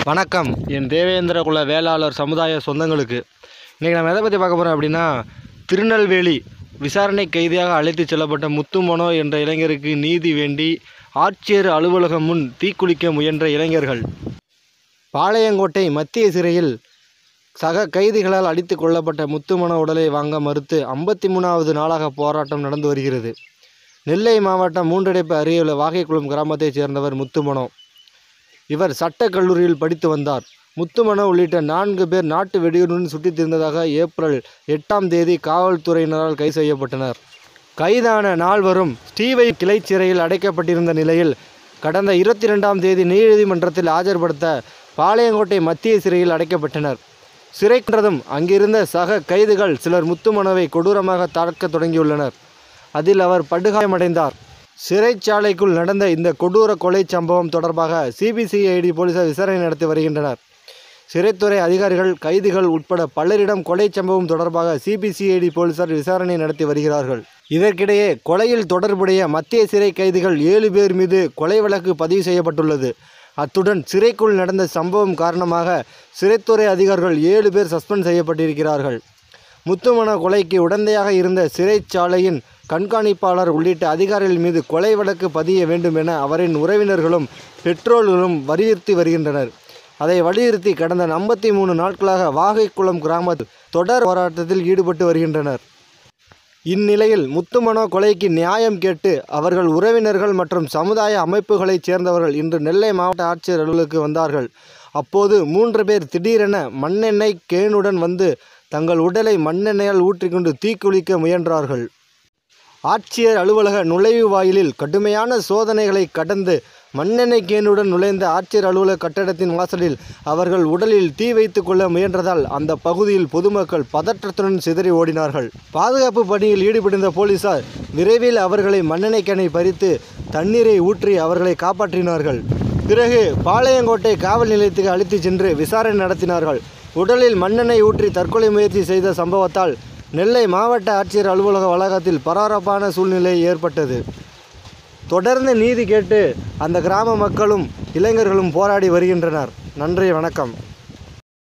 வணக்கம் என் தேவேந்திர குல வேளாளர் சமுதாய சொந்தங்களுக்கு இன்றைக்கி நம்ம எதை பற்றி பார்க்க போகிறோம் அப்படின்னா திருநெல்வேலி விசாரணை கைதியாக அழைத்துச் செல்லப்பட்ட முத்துமனோ என்ற இளைஞருக்கு நீதி வேண்டி ஆட்சியர் அலுவலகம் முன் தீக்குளிக்க முயன்ற இளைஞர்கள் பாளையங்கோட்டை மத்திய சிறையில் சக கைதிகளால் அடித்து கொல்லப்பட்ட முத்துமனோ உடலை வாங்க மறுத்து ஐம்பத்தி மூணாவது நாளாக போராட்டம் நடந்து வருகிறது நெல்லை மாவட்டம் மூன்றடைப்பு அருகே வாகைக்குளம் கிராமத்தைச் சேர்ந்தவர் முத்துமனோ இவர் சட்டக் கல்லூரியில் படித்து வந்தார் முத்துமனோ உள்ளிட்ட நான்கு பேர் நாட்டு வெடியுடன் சுற்றித் திரிந்ததாக ஏப்ரல் எட்டாம் தேதி காவல்துறையினரால் கைது செய்யப்பட்டனர் கைதான நால்வரும் ஸ்ரீவை கிளை சிறையில் அடைக்கப்பட்டிருந்த நிலையில் கடந்த இருபத்தி ரெண்டாம் தேதி நீதிமன்றத்தில் ஆஜர்படுத்த பாளையங்கோட்டை மத்திய சிறையில் அடைக்கப்பட்டனர் சிறை சென்றதும் அங்கிருந்த சக கைதுகள் சிலர் முத்துமனோவை கொடூரமாக தாக்கத் தொடங்கியுள்ளனர் அதில் அவர் படுகாயமடைந்தார் சிறைச்சாலைக்குள் நடந்த இந்த கொடூர கொலை சம்பவம் தொடர்பாக சிபிசிஐடி போலீசார் விசாரணை நடத்தி வருகின்றனர் சிறைத்துறை அதிகாரிகள் கைதிகள் உட்பட பலரிடம் கொலை சம்பவம் தொடர்பாக சிபிசிஐடி போலீசார் விசாரணை நடத்தி வருகிறார்கள் இதற்கிடையே கொலையில் தொடர்புடைய மத்திய சிறை கைதிகள் ஏழு பேர் மீது கொலை வழக்கு பதிவு செய்யப்பட்டுள்ளது அத்துடன் சிறைக்குள் நடந்த சம்பவம் காரணமாக சிறைத்துறை அதிகாரிகள் ஏழு பேர் சஸ்பெண்ட் செய்யப்பட்டிருக்கிறார்கள் முத்துமன கொலைக்கு உடந்தையாக இருந்த சிறைச்சாலையின் கண்காணிப்பாளர் உள்ளிட்ட அதிகாரிகள் மீது கொலை வழக்கு பதிய வேண்டும் என அவரின் உறவினர்களும் பெற்றோர்களும் வலியுறுத்தி வருகின்றனர் அதை வலியுறுத்தி கடந்த ஐம்பத்தி மூணு நாட்களாக வாகைக்குளம் கிராமத்தில் தொடர் போராட்டத்தில் ஈடுபட்டு வருகின்றனர் இந்நிலையில் முத்துமனோ கொலைக்கு நியாயம் கேட்டு அவர்கள் உறவினர்கள் மற்றும் சமுதாய அமைப்புகளைச் சேர்ந்தவர்கள் இன்று நெல்லை மாவட்ட ஆட்சியர் அலுவலுக்கு வந்தார்கள் அப்போது மூன்று பேர் திடீரென மண்ணெண்ணெய் கேனுடன் வந்து தங்கள் உடலை மண்ணெண்ணெயால் ஊற்றிக்கொண்டு தீக்குளிக்க முயன்றார்கள் ஆட்சியர் அலுவலக நுழைவு வாயிலில் கடுமையான சோதனைகளை கடந்து மண்ணெண்ணெய் கேனுடன் நுழைந்த ஆட்சியர் அலுவலக கட்டடத்தின் வாசலில் அவர்கள் உடலில் தீ வைத்து கொள்ள முயன்றதால் அந்த பகுதியில் பொதுமக்கள் பதற்றத்துடன் சிதறி ஓடினார்கள் பாதுகாப்பு பணியில் ஈடுபட்டிருந்த போலீசார் விரைவில் அவர்களை மண்ணெண்ணெய் கேனை பறித்து தண்ணீரை ஊற்றி அவர்களை காப்பாற்றினார்கள் பிறகு பாளையங்கோட்டை காவல் நிலையத்துக்கு அழைத்துச் சென்று விசாரணை நடத்தினார்கள் உடலில் மண்ணெண்ணெய் ஊற்றி தற்கொலை முயற்சி செய்த சம்பவத்தால் நெல்லை மாவட்ட ஆட்சியர் அலுவலக வளாகத்தில் பரபரப்பான சூழ்நிலை ஏற்பட்டது தொடர்ந்து நீதி கேட்டு அந்த கிராம மக்களும் இளைஞர்களும் போராடி வருகின்றனர் நன்றி வணக்கம்